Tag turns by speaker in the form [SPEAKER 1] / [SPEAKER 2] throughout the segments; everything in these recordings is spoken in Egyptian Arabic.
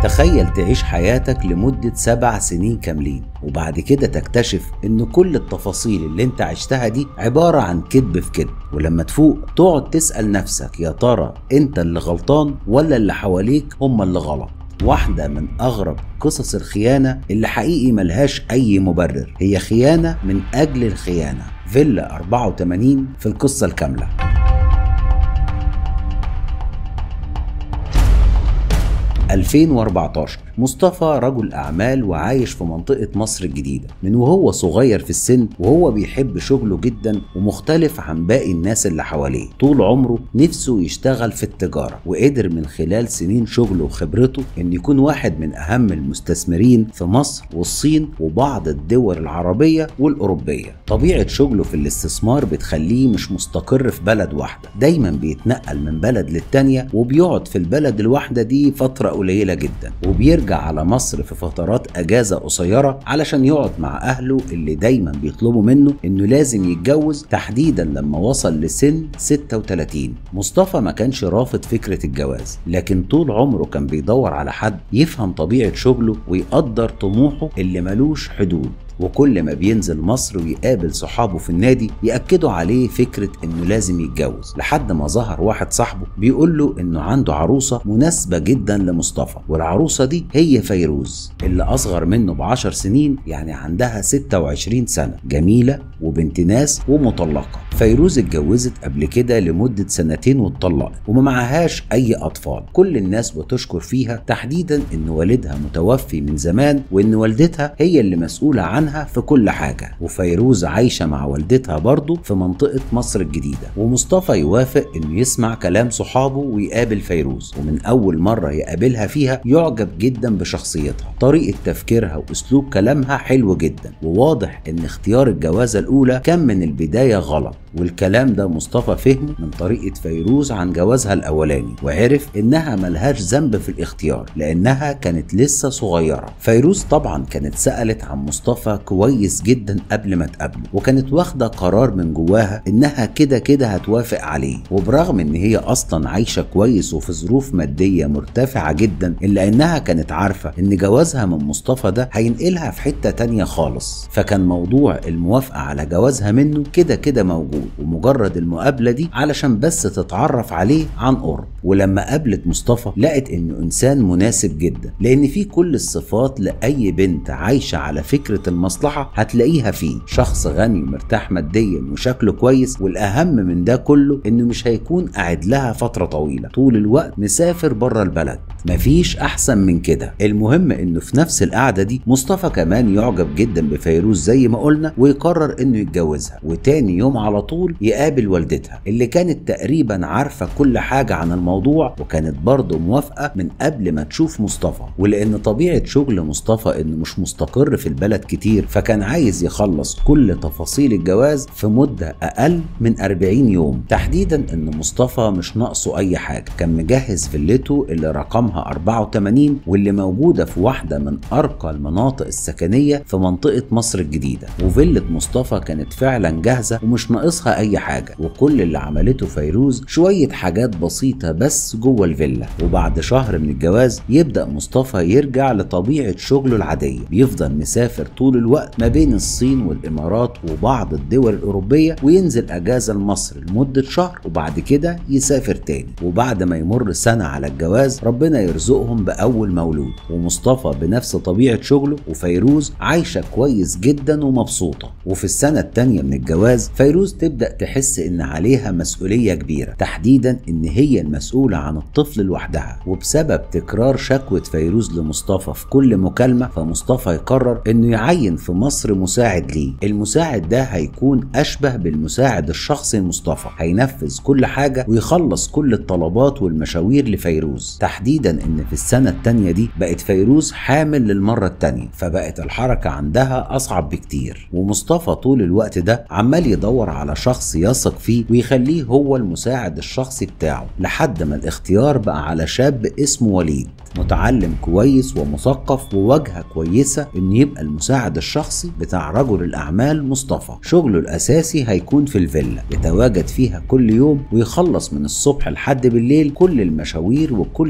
[SPEAKER 1] تخيل تعيش حياتك لمدة سبع سنين كاملين وبعد كده تكتشف ان كل التفاصيل اللي انت عشتها دي عبارة عن كذب في كذب ولما تفوق تقعد تسأل نفسك يا ترى انت اللي غلطان ولا اللي حواليك هم اللي غلط واحدة من أغرب قصص الخيانة اللي حقيقي ملهاش أي مبرر هي خيانة من أجل الخيانة فيلا 84 في القصة الكاملة 2014 مصطفى رجل أعمال وعايش في منطقة مصر الجديدة من وهو صغير في السن وهو بيحب شغله جدا ومختلف عن باقي الناس اللي حواليه طول عمره نفسه يشتغل في التجارة وقدر من خلال سنين شغله وخبرته إن يكون واحد من أهم المستثمرين في مصر والصين وبعض الدول العربية والأوروبية طبيعة شغله في الاستثمار بتخليه مش مستقر في بلد واحدة دايما بيتنقل من بلد للتانية وبيقعد في البلد الواحدة دي فترة قليلة جدا وبيرجع على مصر في فترات أجازة قصيرة علشان يقعد مع أهله اللي دايما بيطلبوا منه إنه لازم يتجوز تحديدا لما وصل لسن 36 مصطفى ما كانش رافض فكرة الجواز لكن طول عمره كان بيدور على حد يفهم طبيعة شغله ويقدر طموحه اللي ملوش حدود وكل ما بينزل مصر ويقابل صحابه في النادي يأكدوا عليه فكرة انه لازم يتجوز لحد ما ظهر واحد صاحبه بيقول له انه عنده عروسة مناسبة جدا لمصطفى والعروسة دي هي فيروز اللي اصغر منه بعشر سنين يعني عندها 26 سنة جميلة وبنت ناس ومطلقة فيروز اتجوزت قبل كده لمدة سنتين واتطلقت وما معهاش أي أطفال كل الناس بتشكر فيها تحديدا إن والدها متوفي من زمان وإن والدتها هي اللي مسؤولة عنها في كل حاجة وفيروز عايشة مع والدتها برضه في منطقة مصر الجديدة ومصطفى يوافق إنه يسمع كلام صحابه ويقابل فيروز ومن أول مرة يقابلها فيها يعجب جدا بشخصيتها طريقة تفكيرها وأسلوب كلامها حلو جدا وواضح إن اختيار الجوازة الأولى كان من البداية غلط والكلام ده مصطفى فهمه من طريقة فيروز عن جوازها الأولاني وعرف إنها ملهاش ذنب في الاختيار لأنها كانت لسه صغيرة فيروز طبعا كانت سألت عن مصطفى كويس جدا قبل ما تقابله وكانت واخدة قرار من جواها إنها كده كده هتوافق عليه وبرغم إن هي أصلا عايشة كويس وفي ظروف مادية مرتفعة جدا إلا إنها كانت عارفة إن جوازها من مصطفى ده هينقلها في حتة تانية خالص فكان موضوع الموافقة على جوازها منه كده كده موجود ومجرد المقابلة دي علشان بس تتعرف عليه عن قرب ولما قابلت مصطفى لقت انه انسان مناسب جدا لان فيه كل الصفات لاي بنت عايشة على فكرة المصلحة هتلاقيها فيه شخص غني ومرتاح ماديا وشكله كويس والاهم من ده كله انه مش هيكون قاعد لها فترة طويلة طول الوقت مسافر بره البلد مفيش احسن من كده المهم انه في نفس القعدة دي مصطفى كمان يعجب جدا بفيروز زي ما قلنا ويقرر انه يتجوزها وتاني يوم على طول يقابل والدتها اللي كانت تقريبا عارفة كل حاجة عن الموضوع وكانت برضه موافقة من قبل ما تشوف مصطفى ولأن طبيعة شغل مصطفى إنه مش مستقر في البلد كتير فكان عايز يخلص كل تفاصيل الجواز في مدة أقل من 40 يوم تحديدا إن مصطفى مش ناقصه أي حاجة كان مجهز فيلته اللي رقمها 84 واللي موجودة في واحدة من أرقى المناطق السكنية في منطقة مصر الجديدة وفيلة مصطفى كانت فعلا جاهزة ومش ناقصها اي حاجه وكل اللي عملته فيروز شويه حاجات بسيطه بس جوه الفيلا وبعد شهر من الجواز يبدا مصطفى يرجع لطبيعه شغله العاديه بيفضل مسافر طول الوقت ما بين الصين والامارات وبعض الدول الاوروبيه وينزل اجازه لمصر لمده شهر وبعد كده يسافر تاني وبعد ما يمر سنه على الجواز ربنا يرزقهم باول مولود ومصطفى بنفس طبيعه شغله وفيروز عايشه كويس جدا ومبسوطه وفي السنه التانيه من الجواز فيروز تبدا تحس ان عليها مسؤوليه كبيره تحديدا ان هي المسؤوله عن الطفل لوحدها وبسبب تكرار شكوى فيروز لمصطفى في كل مكالمه فمصطفى يقرر انه يعين في مصر مساعد ليه المساعد ده هيكون اشبه بالمساعد الشخصي لمصطفى هينفذ كل حاجه ويخلص كل الطلبات والمشاوير لفيروز تحديدا ان في السنه التانيه دي بقت فيروز حامل للمره التانيه فبقت الحركه عندها اصعب بكتير ومصطفى طول الوقت ده عمال يدور على شخص يثق فيه ويخليه هو المساعد الشخصي بتاعه لحد ما الاختيار بقى على شاب اسمه وليد متعلم كويس ومثقف وواجهه كويسه انه يبقى المساعد الشخصي بتاع رجل الاعمال مصطفى شغله الاساسي هيكون في الفيلا يتواجد فيها كل يوم ويخلص من الصبح لحد بالليل كل المشاوير وكل الحاجات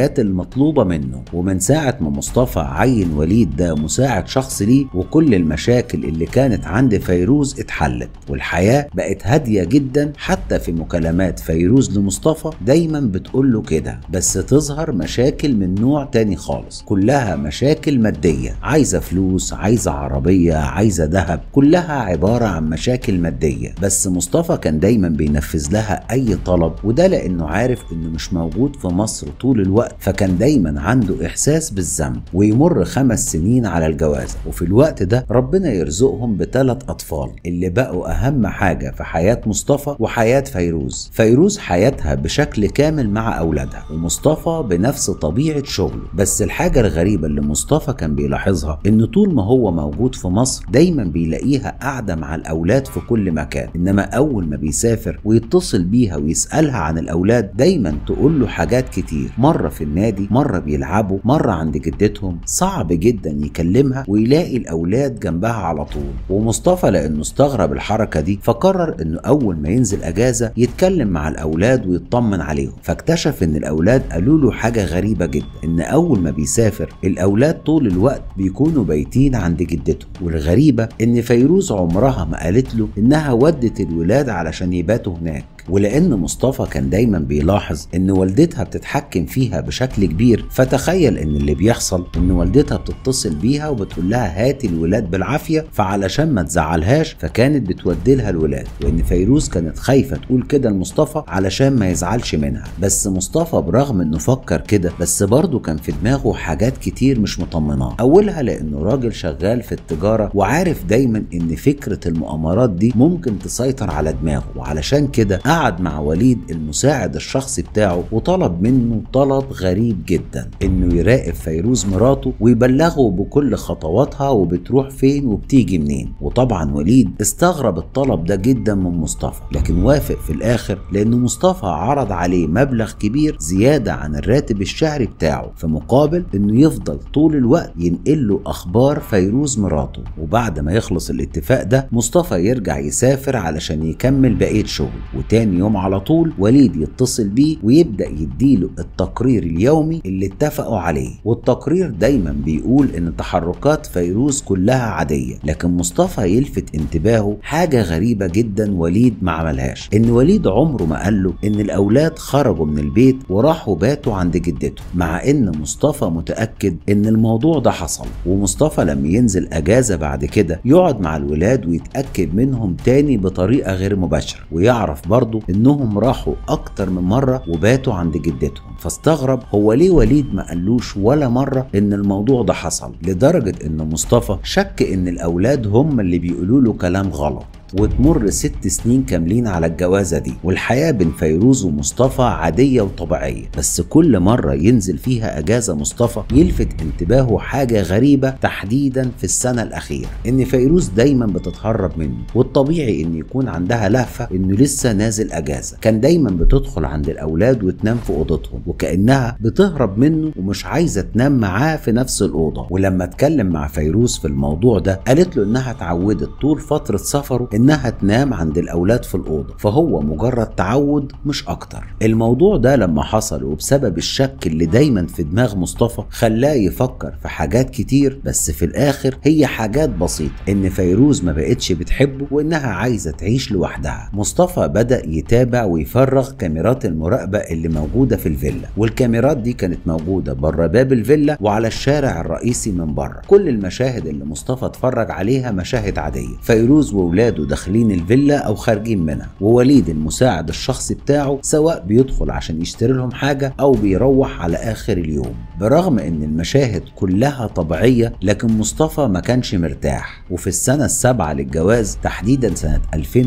[SPEAKER 1] الحاجات المطلوبة منه ومن ساعة ما مصطفى عين وليد ده مساعد شخص ليه وكل المشاكل اللي كانت عند فيروز اتحلت والحياة بقت هادية جدا حتى في مكالمات فيروز لمصطفى دايما بتقول له كده بس تظهر مشاكل من نوع تاني خالص كلها مشاكل مادية عايزة فلوس عايزة عربية عايزة ذهب كلها عبارة عن مشاكل مادية بس مصطفى كان دايما بينفذ لها أي طلب وده لأنه عارف إنه مش موجود في مصر طول الوقت فكان دايما عنده إحساس بالذنب ويمر خمس سنين على الجوازة وفي الوقت ده ربنا يرزقهم بثلاث أطفال اللي بقوا أهم حاجة في حياة مصطفى وحياة فيروز فيروز حياتها بشكل كامل مع أولادها ومصطفى بنفس طبيعة شغله بس الحاجة الغريبة اللي مصطفى كان بيلاحظها إن طول ما هو موجود في مصر دايما بيلاقيها قاعدة مع الأولاد في كل مكان إنما أول ما بيسافر ويتصل بيها ويسألها عن الأولاد دايما تقول له حاجات كتير مرة في النادي مرة بيلعبوا مرة عند جدتهم صعب جدا يكلمها ويلاقي الأولاد جنبها على طول ومصطفى لأنه استغرب الحركة دي فقرر إنه أول ما ينزل أجازة يتكلم مع الأولاد ويطمن عليهم فاكتشف إن الأولاد قالوا له حاجة غريبة جدا إن أول ما بيسافر الأولاد طول الوقت بيكونوا بايتين عند جدتهم والغريبة إن فيروز عمرها ما قالت له إنها ودت الولاد علشان يباتوا هناك ولان مصطفى كان دايما بيلاحظ ان والدتها بتتحكم فيها بشكل كبير فتخيل ان اللي بيحصل ان والدتها بتتصل بيها وبتقول لها هاتي الولاد بالعافيه فعلشان ما تزعلهاش فكانت بتودي لها الولاد وان فيروز كانت خايفه تقول كده لمصطفى علشان ما يزعلش منها بس مصطفى برغم انه فكر كده بس برضه كان في دماغه حاجات كتير مش مطمناه اولها لانه راجل شغال في التجاره وعارف دايما ان فكره المؤامرات دي ممكن تسيطر على دماغه وعلشان كده قعد مع وليد المساعد الشخصي بتاعه وطلب منه طلب غريب جدا انه يراقب فيروز مراته ويبلغه بكل خطواتها وبتروح فين وبتيجي منين وطبعا وليد استغرب الطلب ده جدا من مصطفى لكن وافق في الاخر لان مصطفى عرض عليه مبلغ كبير زياده عن الراتب الشهري بتاعه في مقابل انه يفضل طول الوقت ينقل له اخبار فيروز مراته وبعد ما يخلص الاتفاق ده مصطفى يرجع يسافر علشان يكمل بقيه شغله وتاني تاني يوم على طول وليد يتصل بيه ويبدا يديله التقرير اليومي اللي اتفقوا عليه والتقرير دايما بيقول ان تحركات فيروز كلها عاديه لكن مصطفى يلفت انتباهه حاجه غريبه جدا وليد ما عملهاش ان وليد عمره ما قال له ان الاولاد خرجوا من البيت وراحوا باتوا عند جدته مع ان مصطفى متاكد ان الموضوع ده حصل ومصطفى لما ينزل اجازه بعد كده يقعد مع الولاد ويتاكد منهم تاني بطريقه غير مباشره ويعرف برضه انهم راحوا اكتر من مره وباتوا عند جدتهم فاستغرب هو ليه وليد ما قالوش ولا مره ان الموضوع ده حصل لدرجه ان مصطفى شك ان الاولاد هم اللي بيقولوا له كلام غلط وتمر ست سنين كاملين على الجوازة دي والحياة بين فيروز ومصطفى عادية وطبيعية بس كل مرة ينزل فيها أجازة مصطفى يلفت انتباهه حاجة غريبة تحديدا في السنة الأخيرة إن فيروز دايما بتتهرب منه والطبيعي إن يكون عندها لهفة إنه لسه نازل أجازة كان دايما بتدخل عند الأولاد وتنام في أوضتهم وكأنها بتهرب منه ومش عايزة تنام معاه في نفس الأوضة ولما اتكلم مع فيروز في الموضوع ده قالت له إنها اتعودت طول فترة سفره انها تنام عند الاولاد في الاوضه فهو مجرد تعود مش اكتر الموضوع ده لما حصل وبسبب الشك اللي دايما في دماغ مصطفى خلاه يفكر في حاجات كتير بس في الاخر هي حاجات بسيطه ان فيروز ما بقتش بتحبه وانها عايزه تعيش لوحدها مصطفى بدا يتابع ويفرغ كاميرات المراقبه اللي موجوده في الفيلا والكاميرات دي كانت موجوده بره باب الفيلا وعلى الشارع الرئيسي من بره كل المشاهد اللي مصطفى اتفرج عليها مشاهد عاديه فيروز واولاده داخلين الفيلا او خارجين منها ووليد المساعد الشخصي بتاعه سواء بيدخل عشان يشتري لهم حاجه او بيروح على اخر اليوم برغم ان المشاهد كلها طبيعيه لكن مصطفى ما كانش مرتاح وفي السنه السابعه للجواز تحديدا سنه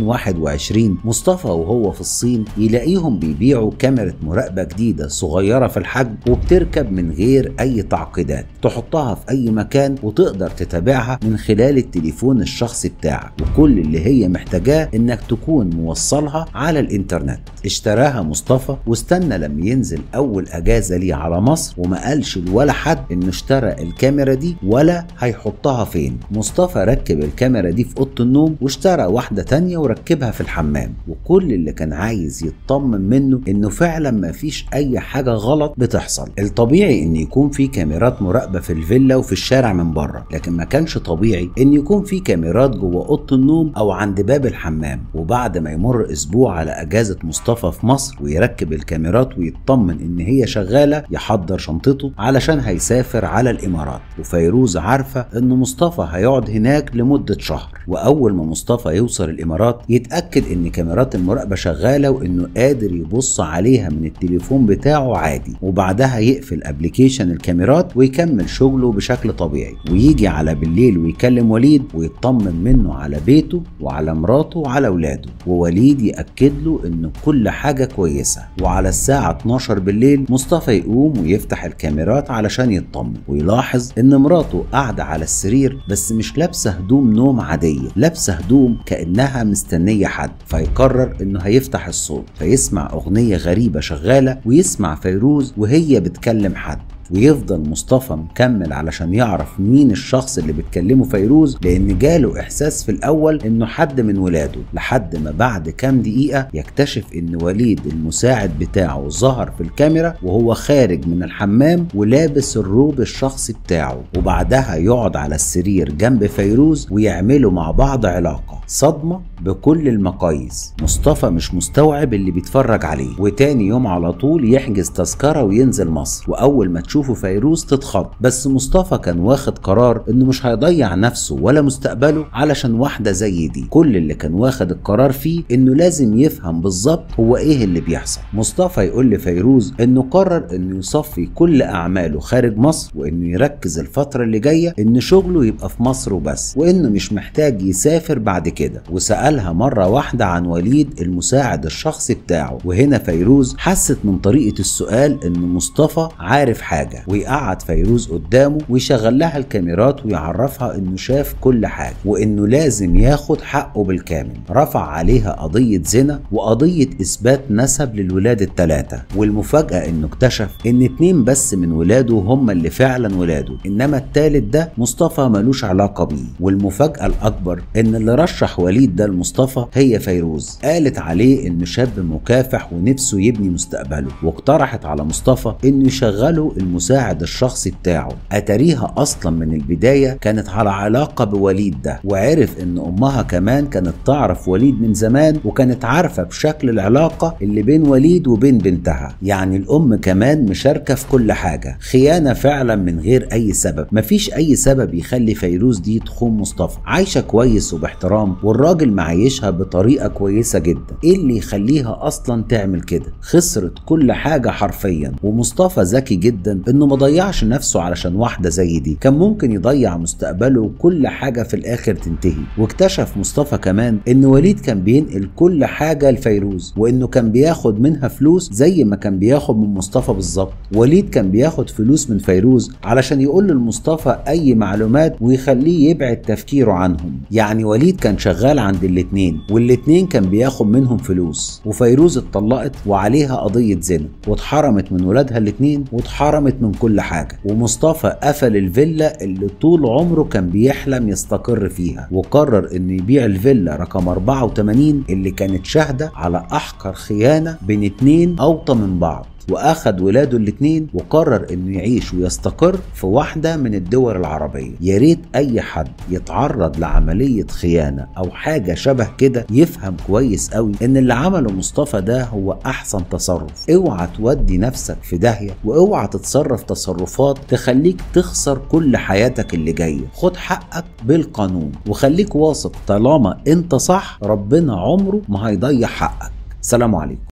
[SPEAKER 1] 2021 مصطفى وهو في الصين يلاقيهم بيبيعوا كاميرا مراقبه جديده صغيره في الحجم وبتركب من غير اي تعقيدات تحطها في اي مكان وتقدر تتابعها من خلال التليفون الشخصي بتاعك وكل اللي هي محتاجاه انك تكون موصلها على الانترنت اشتراها مصطفى واستنى لما ينزل اول اجازه ليه على مصر وما قالش لولا حد انه اشترى الكاميرا دي ولا هيحطها فين مصطفى ركب الكاميرا دي في اوضه النوم واشترى واحده تانية وركبها في الحمام وكل اللي كان عايز يطمن منه انه فعلا ما فيش اي حاجه غلط بتحصل الطبيعي ان يكون في كاميرات مراقبه في الفيلا وفي الشارع من بره لكن ما كانش طبيعي ان يكون في كاميرات جوه اوضه النوم او عند باب الحمام وبعد ما يمر اسبوع على اجازه مصطفى في مصر ويركب الكاميرات ويطمن ان هي شغاله يحضر شنطته علشان هيسافر على الامارات وفيروز عارفه ان مصطفى هيقعد هناك لمده شهر واول ما مصطفى يوصل الامارات يتاكد ان كاميرات المراقبه شغاله وانه قادر يبص عليها من التليفون بتاعه عادي وبعدها يقفل ابلكيشن الكاميرات ويكمل شغله بشكل طبيعي ويجي على بالليل ويكلم وليد ويطمن منه على بيته وعلى مراته وعلى اولاده ووليد ياكد له ان كل حاجه كويسه وعلى الساعه 12 بالليل مصطفى يقوم ويفتح الكاميرات علشان يطمن ويلاحظ ان مراته قاعده على السرير بس مش لابسه هدوم نوم عاديه لابسه هدوم كانها مستنيه حد فيقرر انه هيفتح الصوت فيسمع اغنيه غريبه شغاله ويسمع فيروز وهي بتكلم حد ويفضل مصطفى مكمل علشان يعرف مين الشخص اللي بتكلمه فيروز لان جاله احساس في الاول انه حد من ولاده لحد ما بعد كام دقيقة يكتشف ان وليد المساعد بتاعه ظهر في الكاميرا وهو خارج من الحمام ولابس الروب الشخصي بتاعه وبعدها يقعد على السرير جنب فيروز ويعملوا مع بعض علاقة صدمة بكل المقاييس مصطفى مش مستوعب اللي بيتفرج عليه وتاني يوم على طول يحجز تذكرة وينزل مصر وأول ما تشوفه فيروز تتخض بس مصطفى كان واخد قرار إنه مش هيضيع نفسه ولا مستقبله علشان واحدة زي دي كل اللي كان واخد القرار فيه إنه لازم يفهم بالظبط هو إيه اللي بيحصل مصطفى يقول لفيروز إنه قرر إنه يصفي كل أعماله خارج مصر وإنه يركز الفترة اللي جاية إن شغله يبقى في مصر وبس وإنه مش محتاج يسافر بعد كده وسألها مرة واحدة عن وليد المساعد الشخصي بتاعه وهنا فيروز حست من طريقة السؤال إن مصطفى عارف حاجة ويقعد فيروز قدامه ويشغل لها الكاميرات ويعرفها إنه شاف كل حاجة وإنه لازم ياخد حقه بالكامل رفع عليها قضية زنا وقضية إثبات نسب للولاد الثلاثة والمفاجأة إنه اكتشف إن اتنين بس من ولاده هم اللي فعلا ولاده إنما التالت ده مصطفى ملوش علاقة بيه والمفاجأة الأكبر إن اللي رشح وليد ده لمصطفى هي فيروز قالت عليه إنه شاب مكافح ونفسه يبني مستقبله واقترحت على مصطفى إنه يشغله المساعد الشخصي بتاعه أتاريها أصلا من البداية كانت على علاقة بوليد ده وعرف إن أمها كمان كانت تعرف وليد من زمان وكانت عارفة بشكل العلاقة اللي بين وليد وبين بنتها يعني الأم كمان مشاركة في كل حاجة خيانة فعلا من غير أي سبب مفيش أي سبب يخلي فيروز دي تخون مصطفى عايشة كويس وباحترام والراجل معيشها بطريقة كويسة جدا ايه اللي يخليها اصلا تعمل كده خسرت كل حاجة حرفيا ومصطفى ذكي جدا انه ما ضيعش نفسه علشان واحدة زي دي كان ممكن يضيع مستقبله وكل حاجة في الاخر تنتهي واكتشف مصطفى كمان ان وليد كان بينقل كل حاجة لفيروز وانه كان بياخد منها فلوس زي ما كان بياخد من مصطفى بالظبط وليد كان بياخد فلوس من فيروز علشان يقول لمصطفى اي معلومات ويخليه يبعد تفكيره عنهم يعني وليد كان شغال عند الاتنين والاتنين كان بياخد منهم فلوس وفيروز اتطلقت وعليها قضية زنا واتحرمت من ولادها الاتنين واتحرمت من كل حاجة ومصطفى قفل الفيلا اللي طول عمره كان بيحلم يستقر فيها وقرر انه يبيع الفيلا رقم 84 اللي كانت شاهدة على احقر خيانة بين اتنين اوطى من بعض واخد ولاده الاتنين وقرر انه يعيش ويستقر في واحدة من الدول العربية يا ريت اي حد يتعرض لعملية خيانة او حاجة شبه كده يفهم كويس قوي ان اللي عمله مصطفى ده هو احسن تصرف اوعى تودي نفسك في داهية واوعى تتصرف تصرفات تخليك تخسر كل حياتك اللي جاية خد حقك بالقانون وخليك واثق طالما انت صح ربنا عمره ما هيضيع حقك سلام عليكم